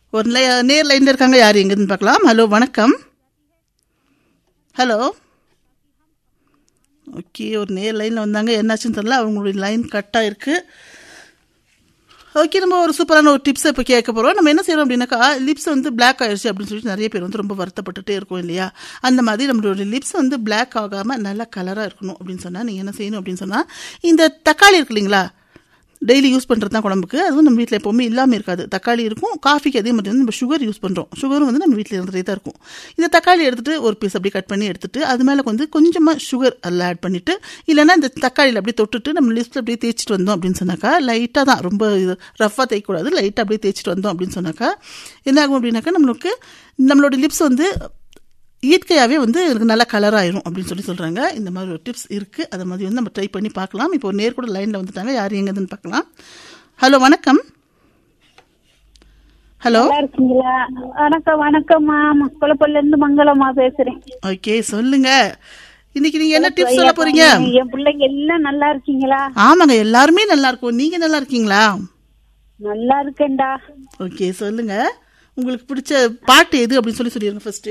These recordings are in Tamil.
ஒரு லை நேர் லைனில் இருக்காங்க யார் எங்கேருந்து பார்க்கலாம் ஹலோ வணக்கம் ஹலோ ஓகே ஒரு நேர் லைனில் வந்தாங்க என்னாச்சுன்னு தெரியல அவங்களுடைய லைன் கட்டாக இருக்குது ஓகே நம்ம ஒரு சூப்பரான ஒரு டிப்ஸை இப்போ கேட்க போகிறோம் நம்ம என்ன செய்யறோம் அப்படின்னாக்கா லிப்ஸ் வந்து பிளாக் ஆயிடுச்சு அப்படின்னு சொல்லிட்டு நிறைய பேர் வந்து ரொம்ப வருத்தப்பட்டுட்டே இருக்கும் இல்லையா அந்த மாதிரி நம்மளோட லிப்ஸ் வந்து பிளாக் ஆகாமல் நல்லா கலராக இருக்கணும் அப்படின்னு சொன்னால் நீங்கள் என்ன செய்யணும் அப்படின்னு சொன்னால் இந்த தக்காளி இருக்கு இல்லைங்களா டெய்லி யூஸ் பண்ணுறது தான் குழம்புக்கு அதுவும் நம்ம வீட்டில் எப்போவுமே இல்லாமல் இருக்காது தக்காளி இருக்கும் காஃபிக்கு அதே மாதிரி வந்து நம்ம சுகர் யூஸ் பண்ணுறோம் சுகரும் வந்து நம்ம வீட்டில் இருந்துகிட்டே தான் இருக்கும் இந்த தக்காளி எடுத்துட்டு ஒரு பீஸ் அப்படி கட் பண்ணி எடுத்துட்டு அது மேலே வந்து கொஞ்சமாக சுகர் அதில் ஆட் பண்ணிவிட்டு இல்லைன்னா இந்த தக்காளியில் அப்படியே தொட்டுட்டு நம்ம லிப்ஸில் அப்படியே தேய்ச்சிட்டு வந்தோம் அப்படின்னு சொன்னாக்கா லைட்டாக தான் ரொம்ப இது ரஃபாக தேய்க்கக்கூடாது லைட்டாக அப்படியே தேய்ச்சிட்டு வந்தோம் அப்படின்னு சொன்னாக்கா என்ன ஆகும் அப்படின்னாக்கா நம்மளுக்கு நம்மளோட லிப்ஸ் வந்து இயற்கையாகவே வந்து எனக்கு நல்ல கலர் ஆயிரும் அப்படின்னு சொல்லி சொல்கிறாங்க இந்த மாதிரி ஒரு டிப்ஸ் இருக்குது அதை மாதிரி வந்து நம்ம ட்ரை பண்ணி பார்க்கலாம் இப்போ ஒரு நேர் கூட லைனில் வந்துட்டாங்க யார் எங்கேதுன்னு பார்க்கலாம் ஹலோ வணக்கம் ஹலோ நல்லா இருக்கீங்களா வணக்கம் வணக்கம்மா குளப்பல்ல இருந்து மங்களம்மா பேசுறேன் ஓகே சொல்லுங்க இன்னைக்கு நீங்க என்ன டிப்ஸ் சொல்ல போறீங்க என் பிள்ளைங்க எல்லாம் நல்லா இருக்கீங்களா ஆமாங்க எல்லாருமே நல்லா இருக்கும் நீங்க நல்லா இருக்கீங்களா நல்லா இருக்கேன்டா ஓகே சொல்லுங்க உங்களுக்கு பிடிச்ச பாட்டு எது அப்படின்னு சொல்லி சொல்லிடுங்க ஃபர்ஸ்ட்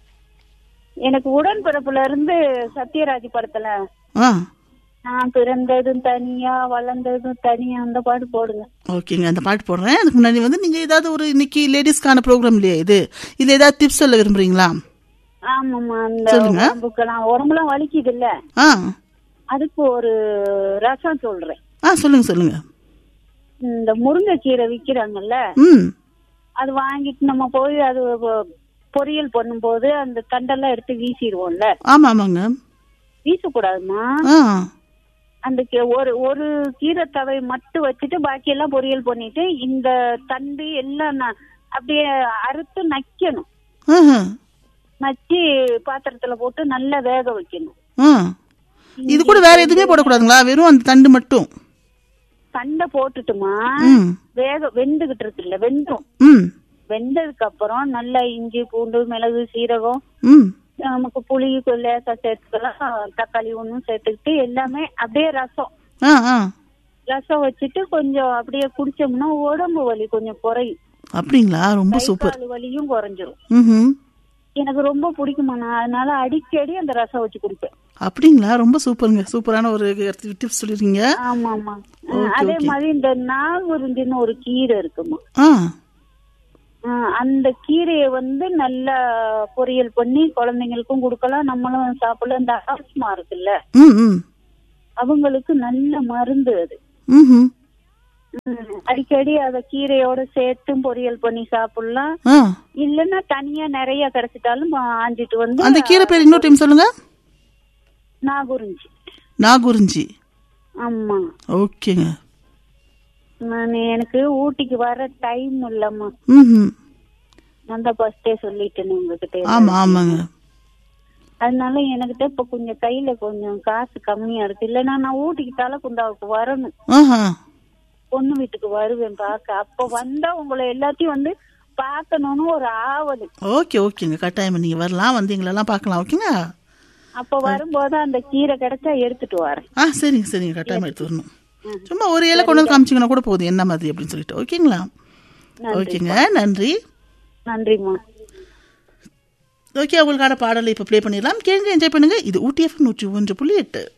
எனக்கு உடன்பிறப்புல இருந்து சத்யராஜ் படத்துல ஆ நான் பிறந்ததும் தனியா வளர்ந்ததும் தனியா அந்த பாட்டு போடுங்க ஓகேங்க அந்த பாட்டு போடுறேன் அதுக்கு முன்னாடி வந்து நீங்க ஏதாவது ஒரு இன்னைக்கு லேடிஸ்க்கான ப்ரோக்ராம் இல்லையா இது இதுல ஏதாவது டிப்ஸ் சொல்ல விரும்புறீங்களா ஆமாம்மா அந்த சொல்லுங்க. உடம்புக்கெல்லாம் உடம்புலாம் வலிக்குது இல்ல ஆ அதுக்கு ஒரு ரசம் சொல்றேன் ஆ சொல்லுங்க சொல்லுங்க இந்த முருங்கைக்கீரை விக்கிறாங்கல்ல ம் அது வாங்கிட்டு நம்ம போய் அது பொ- பொரியல் பண்ணும்போது அந்த தண்டெல்லாம் எடுத்து வீசிடுவோம்ல ஆமா ஆமாங்க வீசக்கூடாதுமா ஆ அந்த கீ- ஒரு ஒரு கீரை தவை மட்டும் வச்சுட்டு பாக்கி எல்லாம் பொரியல் பண்ணிட்டு இந்த தண்டு எல்லாம் ந- அப்படியே அறுத்து நக்கணும் ஆஹா. நச்சு பாத்திரத்துல போட்டு நல்லா வேக வைக்கணும் ஆ இது கூட வேற எதுவுமே போடக்கூடாதுங்களா வெறும் அந்த தண்டு மட்டும் தண்டை போட்டுட்டுமா ம் வேக வெந்துகிட்டு இருக்குல்ல வெந்தும் ம் வெந்ததுக்கு அப்புறம் நல்லா இஞ்சி பூண்டு மிளகு சீரகம் ம் நமக்கு புளி லேசா சேர்த்துக்கலாம் தக்காளி ஒன்றும் சேர்த்துக்கிட்டு எல்லாமே அப்படியே ரசம் ஆ ஆ ரசம் வச்சுட்டு கொஞ்சம் அப்படியே குடிச்சோம்னா உடம்பு வலி கொஞ்சம் குறையும் அப்படிங்களா ரொம்ப சூப்பர் கால் வலியும் குறைஞ்சிரும் ம் எனக்கு ரொம்ப பிடிக்குமா நான் அதனால அடிக்கடி அந்த ரசம் வச்சு குடிப்பேன் அப்படிங்களா ரொம்ப சூப்பருங்க சூப்பரான ஒரு டிப்ஸ் சொல்லிருக்கீங்க ஆமா ஆமா அதே மாதிரி இந்த நாகுருந்தின்னு ஒரு கீரை இருக்குமா ஆ ஆஹ் அந்த கீரையை வந்து நல்லா பொரியல் பண்ணி குழந்தைங்களுக்கும் கொடுக்கலாம் நம்மளும் சாப்பிடலாம் இந்த ஆஸ்மா இருக்குல்ல ம் ம் அவங்களுக்கு நல்ல மருந்து அது ம் ம், அடிக்கடி அத கீரையோட சேர்த்தும் பொரியல் பண்ணி சாப்பிடலாம் ஆ இல்லைன்னா தனியா நிறைய கிடைச்சிட்டாலும் ஆஞ்சிட்டு வந்து அந்த கீரை பேர் இன்னொரு டைம் சொல்லுங்க நாகுறிஞ்சி நாகுறிஞ்சி ஆமா ஓகேங்க நான் எனக்கு ஊட்டிக்கு வர டைம் இல்லம்மா ம் ம் நான் தான் ஃபர்ஸ்டே சொல்லிட்டேன் உங்ககிட்ட ஆமா ஆமாங்க அதனால எனக்கிட்ட இப்ப கொஞ்சம் கையில கொஞ்சம் காசு கம்மியா இருக்கு இல்லைன்னா நான் ஊட்டிக்கு தலைக்குந்தாவுக்கு வரணும் ஆஹா பொண்ணு வீட்டுக்கு வருவேன் பார்க்க அப்ப வந்தா உங்களை எல்லாத்தையும் வந்து பார்க்கணும்னு ஒரு ஆவல் ஓகே ஓகேங்க கட்டாயம் நீங்க வரலாம் வந்து எங்களெல்லாம் பார்க்கலாம் ஓகேங்க அப்ப வரும்போது அந்த கீரை கிடைச்சா எடுத்துட்டு வரேன் ஆ சரிங்க சரிங்க கட்டாயம் எடுத்து வரணும் சும்மா ஒரு இலை கொண்டு வந்து காமிச்சிங்கன்னா கூட போதும் என்ன மாதிரி அப்படின்னு சொல்லிட்டு ஓகேங்களா ஓகேங்க நன்றி நன்றிம்மா ஓகே உங்களுக்கான பாடலை இப்போ ப்ளே பண்ணிடலாம் கேளுங்க என்ஜாய் பண்ணுங்க இது ஊட்டி எஃப்எம் நூற்றி ஒன்று புள்ளி எட்டு